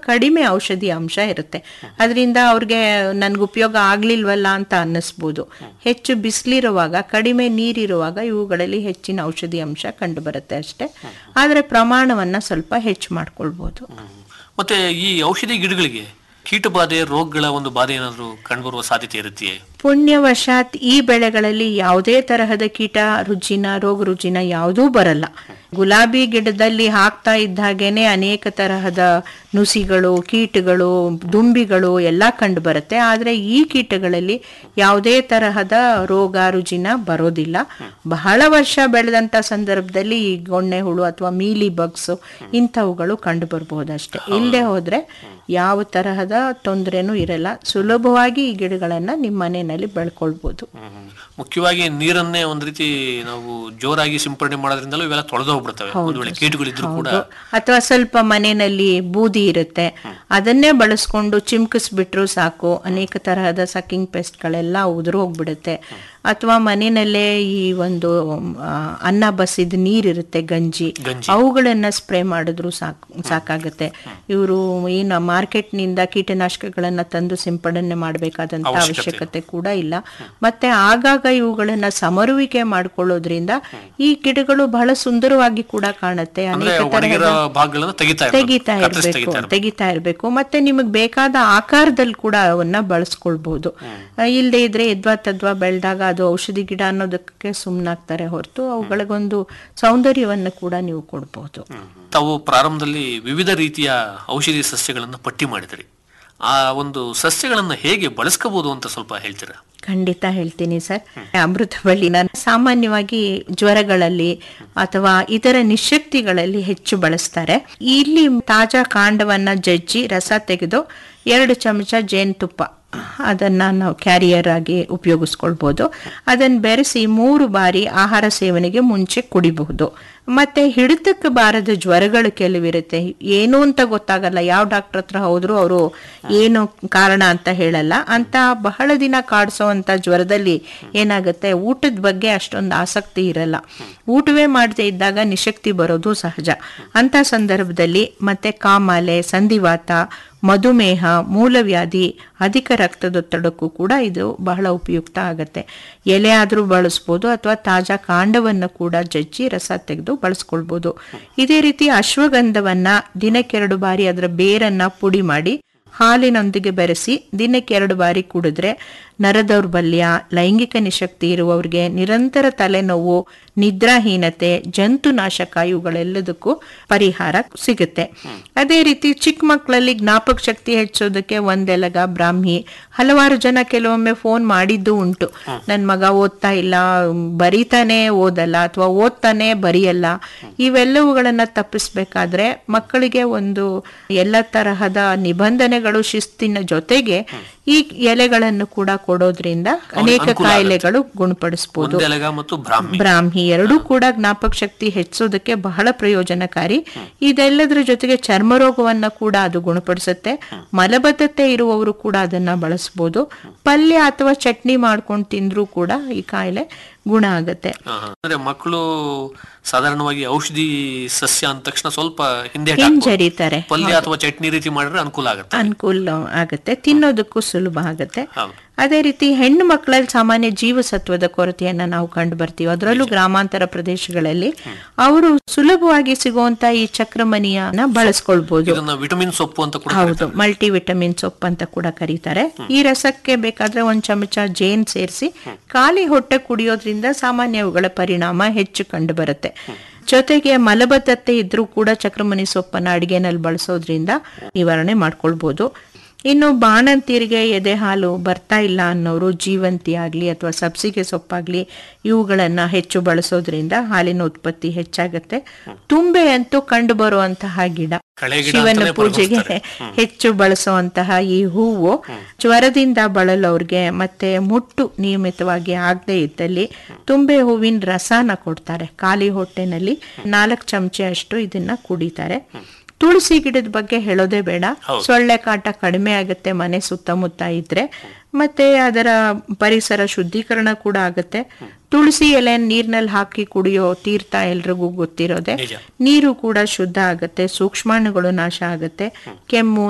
ಕಡಿಮೆ ಔಷಧಿ ಅಂಶ ಇರುತ್ತೆ ಅದರಿಂದ ಅವ್ರಿಗೆ ನನ್ಗೆ ಉಪಯೋಗ ಆಗ್ಲಿಲ್ವಲ್ಲ ಅಂತ ಅನ್ನಿಸ್ಬೋದು ಹೆಚ್ಚು ಬಿಸಿಲಿರುವಾಗ ಕಡಿಮೆ ನೀರಿರುವಾಗ ಇವುಗಳಲ್ಲಿ ಹೆಚ್ಚಿನ ಔಷಧಿ ಅಂಶ ಕಂಡು ಬರುತ್ತೆ ಅಷ್ಟೇ ಆದ್ರೆ ಪ್ರಮಾಣವನ್ನ ಸ್ವಲ್ಪ ಹೆಚ್ಚು ಮಾಡ್ಕೊಳ್ಬೋದು ಮತ್ತೆ ಈ ಔಷಧಿ ಗಿಡಗಳಿಗೆ ಕೀಟ ಬಾಧೆ ರೋಗಗಳ ಒಂದು ಬಾಧೆ ಏನಾದರೂ ಕಂಡುಬರುವ ಸಾಧ್ಯತೆ ಇರುತ್ತೆಯೇ ಪುಣ್ಯವಶಾತ್ ಈ ಬೆಳೆಗಳಲ್ಲಿ ಯಾವುದೇ ತರಹದ ಕೀಟ ರುಜಿನ ರೋಗ ರುಜಿನ ಯಾವುದೂ ಬರಲ್ಲ ಗುಲಾಬಿ ಗಿಡದಲ್ಲಿ ಹಾಕ್ತಾ ಇದ್ದಾಗೇನೆ ಅನೇಕ ತರಹದ ನುಸಿಗಳು ಕೀಟಗಳು ದುಂಬಿಗಳು ಎಲ್ಲ ಕಂಡು ಬರುತ್ತೆ ಆದರೆ ಈ ಕೀಟಗಳಲ್ಲಿ ಯಾವುದೇ ತರಹದ ರೋಗ ರುಜಿನ ಬರೋದಿಲ್ಲ ಬಹಳ ವರ್ಷ ಬೆಳೆದಂತ ಸಂದರ್ಭದಲ್ಲಿ ಈ ಗೊಣ್ಣೆ ಹುಳು ಅಥವಾ ಮೀಲಿ ಬಗ್ಸ್ ಇಂಥವುಗಳು ಕಂಡು ಬರಬಹುದಷ್ಟೇ ಇಲ್ಲದೆ ಹೋದ್ರೆ ಯಾವ ತರಹದ ತೊಂದರೆನೂ ಇರಲ್ಲ ಸುಲಭವಾಗಿ ಈ ಗಿಡಗಳನ್ನ ನಿಮ್ಮ ಮನೆಯಲ್ಲಿ ಬೆಳ್ಕೊಳ್ಬೋದು ಮುಖ್ಯವಾಗಿ ನೀರನ್ನೇ ಒಂದ್ ರೀತಿ ನಾವು ಜೋರಾಗಿ ಸಿಂಪಡಣೆ ಮಾಡೋದ್ರಿಂದಲೂ ಇವೆಲ್ಲ ತೊಳೆದು ಹೋಗ್ಬಿಡ್ತವೆ ಒಂದು ವೇಳೆ ಕೀಟಗಳಿದ್ರು ಕೂಡ ಅಥವಾ ಸ್ವಲ್ಪ ಮನೆಯಲ್ಲಿ ಬೂದಿ ಇರುತ್ತೆ ಅದನ್ನೇ ಬಳಸ್ಕೊಂಡು ಚಿಮ್ಕಿಸ್ಬಿಟ್ರು ಸಾಕು ಅನೇಕ ತರಹದ ಸಕ್ಕಿಂಗ್ ಪೆಸ್ಟ್ಗಳೆಲ್ಲ ಉದುರು ಹೋಗ್ಬಿಡುತ್ತೆ ಅಥವಾ ಮನೆಯಲ್ಲೇ ಈ ಒಂದು ಆ, ಅನ್ನ ಬಸಿದ ನೀರಿರುತ್ತೆ ಗಂಜಿ ಗಂಜಿ. ಅವುಗಳನ್ನ ಸ್ಪ್ರೇ ಮಾಡಿದ್ರು ಸಾಕು ಸಾಕಾಗುತ್ತೆ ಇವರು ಏನು ಮಾರ್ಕೆಟ್ನಿಂದ ಕೀಟನಾಶಕಗಳನ್ನ ತಂದು ಸಿಂಪಡಣೆ ಮಾಡಬೇಕಾದಂತ ಅವಶ್ಯಕತೆ ಕೂಡ ಇಲ್ಲ ಮತ್ತೆ ಆಗಾಗ ಇವುಗಳನ್ನ ಸಮರುವಿಕೆ ಮಾಡ್ಕೊಳ್ಳೋದ್ರಿಂದ ಈ ಗಿಡಗಳು ಬಹಳ ಸುಂದರವಾಗಿ ಕೂಡ ಕಾಣುತ್ತೆ ಅಂದ್ರೆ ಅನೇಕ ಒಣಗಿರೋ ತರಹದ ಭಾಗಗಳನ್ನ ತೆಗಿತಾ ಇರ್ಬೇಕು. ತೆಗಿತಾ ಕತ್ತರಿಸಿ ಇರ್ಬೇಕು ತೆಗಿತಾ ಇರ್ಬೇಕು. ತೆಗಿತಾ ಇರ್ಬೇಕು ಮತ್ತೆ ನಿಮಗೆ ಬೇಕಾದ ಆಕಾರದಲ್ಲಿ ಕೂಡ ಅವನ್ನ ಬಳಸ್ಕೊಳ್ಬಹುದು ಇಲ್ಲದೆ ಇದ್ರೆ ಎದ್ವಾ ತದ್ವಾ ಬೆಳೆದಾಗ ಅದು ಔಷಧಿ ಗಿಡ ಅನ್ನೋದಕ್ಕೆ ಸುಮ್ಮನಾಗ್ತಾರೆ ಹೊರತು ಅವುಗಳಿಗೊಂದು ಸೌಂದರ್ಯವನ್ನು ಕೂಡ ನೀವು ಕೊಡ್ಬೋದು ತಾವು ಪ್ರಾರಂಭದಲ್ಲಿ ವಿವಿಧ ರೀತಿಯ ಔಷಧಿ ಸಸ್ಯಗಳನ್ನು ಪಟ್ಟಿ ಮಾಡಿದ್ರಿ ಆ ಒಂದು ಸಸ್ಯಗಳನ್ನ ಹೇಗೆ ಬಳಸ್ಕೋಬಹುದು ಅಂತ ಸ್ವಲ್ಪ ಹೇಳ್ತೀರಾ ಖಂಡಿತ ಹೇಳ್ತೀನಿ ಸರ್ ಅಮೃತ ಬಳ್ಳಿನ ಸಾಮಾನ್ಯವಾಗಿ ಜ್ವರಗಳಲ್ಲಿ ಅಥವಾ ಇತರ ನಿಶಕ್ತಿಗಳಲ್ಲಿ ಹೆಚ್ಚು ಬಳಸ್ತಾರೆ ಇಲ್ಲಿ ತಾಜಾ ಕಾಂಡವನ್ನ ಜಜ್ಜಿ ರಸ ತೆಗೆದು ಎರಡು ಚಮಚ ಜೇನುತುಪ್ಪ ಅದನ್ನ ನಾವು ಕ್ಯಾರಿಯರ್ ಆಗಿ ಉಪಯೋಗಿಸ್ಕೊಳ್ಬೋದು ಅದನ್ನ ಬೆರೆಸಿ ಮೂರು ಬಾರಿ ಆಹಾರ ಸೇವನೆಗೆ ಮುಂಚೆ ಕುಡಿಬಹುದು ಮತ್ತೆ ಹಿಡಿತಕ್ಕೆ ಬಾರದ ಜ್ವರಗಳು ಕೆಲವಿರುತ್ತೆ ಏನು ಅಂತ ಗೊತ್ತಾಗಲ್ಲ ಯಾವ ಡಾಕ್ಟರ್ ಹತ್ರ ಹೋದ್ರು ಅವರು ಏನು ಕಾರಣ ಅಂತ ಹೇಳಲ್ಲ ಅಂತ ಬಹಳ ದಿನ ಕಾಡಿಸೋವಂತ ಜ್ವರದಲ್ಲಿ ಏನಾಗುತ್ತೆ ಊಟದ ಬಗ್ಗೆ ಅಷ್ಟೊಂದು ಆಸಕ್ತಿ ಇರಲ್ಲ ಊಟವೇ ಮಾಡದೇ ಇದ್ದಾಗ ನಿಶಕ್ತಿ ಬರೋದು ಸಹಜ ಅಂತ ಸಂದರ್ಭದಲ್ಲಿ ಮತ್ತೆ ಕಾಮಾಲೆ ಸಂಧಿವಾತ ಮಧುಮೇಹ ಮೂಲವ್ಯಾಧಿ ಅಧಿಕ ರಕ್ತದೊತ್ತಡಕ್ಕೂ ಕೂಡ ಇದು ಬಹಳ ಉಪಯುಕ್ತ ಆಗತ್ತೆ ಎಲೆ ಆದರೂ ಬಳಸ್ಬೋದು ಅಥವಾ ತಾಜಾ ಕಾಂಡವನ್ನು ಕೂಡ ಜಜ್ಜಿ ರಸ ತೆಗೆದು ಬಳಸ್ಕೊಳ್ಬೋದು ಇದೇ ರೀತಿ ಅಶ್ವಗಂಧವನ್ನ ದಿನಕ್ಕೆರಡು ಬಾರಿ ಅದರ ಬೇರನ್ನ ಪುಡಿ ಮಾಡಿ ಹಾಲಿನೊಂದಿಗೆ ಬೆರೆಸಿ ದಿನಕ್ಕೆ ಎರಡು ಬಾರಿ ಕುಡಿದ್ರೆ ನರದೌರ್ಬಲ್ಯ ಲೈಂಗಿಕ ನಿಶಕ್ತಿ ಇರುವವರಿಗೆ ನಿರಂತರ ತಲೆನೋವು ನಿದ್ರಾಹೀನತೆ ಜಂತುನಾಶಕ ಇವುಗಳೆಲ್ಲದಕ್ಕೂ ಪರಿಹಾರ ಸಿಗುತ್ತೆ ಅದೇ ರೀತಿ ಚಿಕ್ಕ ಮಕ್ಕಳಲ್ಲಿ ಜ್ಞಾಪಕ ಶಕ್ತಿ ಹೆಚ್ಚೋದಕ್ಕೆ ಒಂದೆಲಗ ಬ್ರಾಹ್ಮಿ ಹಲವಾರು ಜನ ಕೆಲವೊಮ್ಮೆ ಫೋನ್ ಮಾಡಿದ್ದು ಉಂಟು ನನ್ ಮಗ ಓದ್ತಾ ಇಲ್ಲ ಬರೀತಾನೆ ಓದಲ್ಲ ಅಥವಾ ಓದ್ತಾನೆ ಬರೆಯಲ್ಲ ಇವೆಲ್ಲವುಗಳನ್ನ ತಪ್ಪಿಸ್ಬೇಕಾದ್ರೆ ಮಕ್ಕಳಿಗೆ ಒಂದು ಎಲ್ಲ ತರಹದ ನಿಬಂಧನೆಗಳು ಶಿಸ್ತಿನ ಜೊತೆಗೆ ಈ ಎಲೆಗಳನ್ನು ಕೂಡ ಕೊಡೋದ್ರಿಂದ ಅನೇಕ ಅನುಕೂಲ ಕಾಯಿಲೆಗಳು ಗುಣಪಡಿಸಬಹುದು ಒಂದೆಲಗ ಮತ್ತು ಬ್ರಾಹ್ಮಿ ಬ್ರಾಹ್ಮಿ ಎರಡೂ ಕೂಡ ಜ್ಞಾಪಕ ಶಕ್ತಿ ಹೆಚ್ಚೋದಕ್ಕೆ ಬಹಳ ಪ್ರಯೋಜನಕಾರಿ ಇದೆಲ್ಲದರ ಜೊತೆಗೆ ಚರ್ಮ ರೋಗವನ್ನ ಕೂಡ ಅದು ಗುಣಪಡಿಸುತ್ತೆ ಮಲಬದ್ಧತೆ ಇರುವವರು ಕೂಡ ಅದನ್ನ ಬಳಸಬಹುದು ಪಲ್ಯ ಅಥವಾ ಚಟ್ನಿ ಮಾಡ್ಕೊಂಡು ತಿಂದ್ರೂ ಕೂಡ ಈ ಕಾಯಿಲೆ ಗುಣ ಆಗತ್ತೆ ಆಹಾ. ಅಂದ್ರೆ ಮಕ್ಕಳು ಸಾಧಾರಣವಾಗಿ ಔಷಧಿ ಸಸ್ಯ ಅಂದ ತಕ್ಷಣ ಸ್ವಲ್ಪ ಹಿಂದೆ ಹಾಕ್ಬೋದು. ಹಿಂಜರಿತಾರೆ ಪಲ್ಯ ಅಥವಾ ಚಟ್ನಿ ರೀತಿ ಮಾಡಿದ್ರೆ ಅನುಕೂಲ ಆಗುತ್ತೆ ಅನುಕೂಲ ಆಗತ್ತೆ ತಿನ್ನೋದಕ್ಕೂ ಸುಲಭ ಆಗತ್ತೆ ಹೌದು. ಅದೇ ರೀತಿ ಹೆಣ್ಣು ಮಕ್ಕಳಲ್ಲಿ ಸಾಮಾನ್ಯ ಜೀವಸತ್ವದ ಕೊರತೆಯನ್ನ ನಾವು ಕಂಡು ಬರ್ತೀವಿ ಅದರಲ್ಲೂ ಗ್ರಾಮಾಂತರ ಪ್ರದೇಶಗಳಲ್ಲಿ ಅವರು ಸುಲಭವಾಗಿ ಸಿಗುವಂತ ಈ ಚಕ್ರಮಣಿಯನ್ನ ಬಳಸ್ಕೊಳ್ಬಹುದು ಇದನ್ನ ವಿಟಮಿನ್ ಸೊಪ್ಪು ಅಂತ ಕೂಡ ಹೌದು ಮಲ್ಟಿ ವಿಟಮಿನ್ ಸೊಪ್ಪು ಅಂತ ಕೂಡ ಕರೀತಾರೆ ಈ ರಸಕ್ಕೆ ಬೇಕಾದ್ರೆ ಒಂದ್ ಚಮಚ ಜೇನ್ ಸೇರಿಸಿ ಖಾಲಿ ಹೊಟ್ಟೆ ಕುಡಿಯೋದ್ರಿಂದ ಸಾಮಾನ್ಯ ಅವುಗಳ ಪರಿಣಾಮ ಹೆಚ್ಚು ಕಂಡು ಬರುತ್ತೆ ಜೊತೆಗೆ ಮಲಬದ್ಧತೆ ಇದ್ರೂ ಕೂಡ ಚಕ್ರಮಣಿ ಸೊಪ್ಪನ್ನ ಅಡಿಗೆನಲ್ಲಿ ಬಳಸೋದ್ರಿಂದ ನಿವಾರಣೆ ಮಾಡ್ಕೊಳ್ಬಹುದು ಇನ್ನು ಬಾಣಂತಿಯರಿಗೆ ಎದೆ ಹಾಲು ಬರ್ತಾ ಇಲ್ಲ ಅನ್ನೋರು ಜೀವಂತಿ ಆಗ್ಲಿ ಅಥವಾ ಸಬ್ಸಿಗೆ ಸೊಪ್ಪಾಗ್ಲಿ ಇವುಗಳನ್ನ ಹೆಚ್ಚು ಬಳಸೋದ್ರಿಂದ ಹಾಲಿನ ಉತ್ಪತ್ತಿ ಹೆಚ್ಚಾಗತ್ತೆ ತುಂಬೆ ಅಂತೂ ಕಂಡು ಬರುವಂತಹ ಗಿಡ ಕಳೆ ಗಿಡ ಶಿವನ ಅಂತಾನೆ ಪೂಜೆಗೆ ಬಳಸ್ತಾರೆ. ಹೆಚ್ಚು ಬಳಸುವಂತಹ ಈ ಹೂವು ಜ್ವರದಿಂದ ಬಳಲೋರ್ಗೆ ಮತ್ತೆ ಮುಟ್ಟು ನಿಯಮಿತವಾಗಿ ಆಗದೆ ಇದ್ದಲ್ಲಿ ತುಂಬೆ ಹೂವಿನ ರಸನ ಕೊಡ್ತಾರೆ ಖಾಲಿ ಹೊಟ್ಟೆನಲ್ಲಿ ನಾಲ್ಕು ಚಮಚೆ ಅಷ್ಟು ಇದನ್ನ ಕುಡಿತಾರೆ ತುಳಸಿ ಗಿಡದ ಬಗ್ಗೆ ಹೇಳೋದೇ ಬೇಡ ಸೊಳ್ಳೆ ಕಾಟ ಕಡಿಮೆ ಆಗುತ್ತೆ ಮನೆ ಸುತ್ತಮುತ್ತ ಇದ್ರೆ ಮತ್ತೆ ಅದರ ಪರಿಸರ ಶುದ್ಧೀಕರಣ ಕೂಡ ಆಗುತ್ತೆ ತುಳಸಿ ಎಲೆ ನೀರ್ನಲ್ಲಿ ಹಾಕಿ ಕುಡಿಯೋ ತೀರ್ಥ ಎಲ್ರಿಗೂ ಗೊತ್ತಿರೋದೆ ನಿಜ. ನೀರು ಕೂಡ ಶುದ್ಧ ಆಗುತ್ತೆ ಸೂಕ್ಷ್ಮಾಣುಗಳು ನಾಶ ಆಗುತ್ತೆ ಕೆಮ್ಮು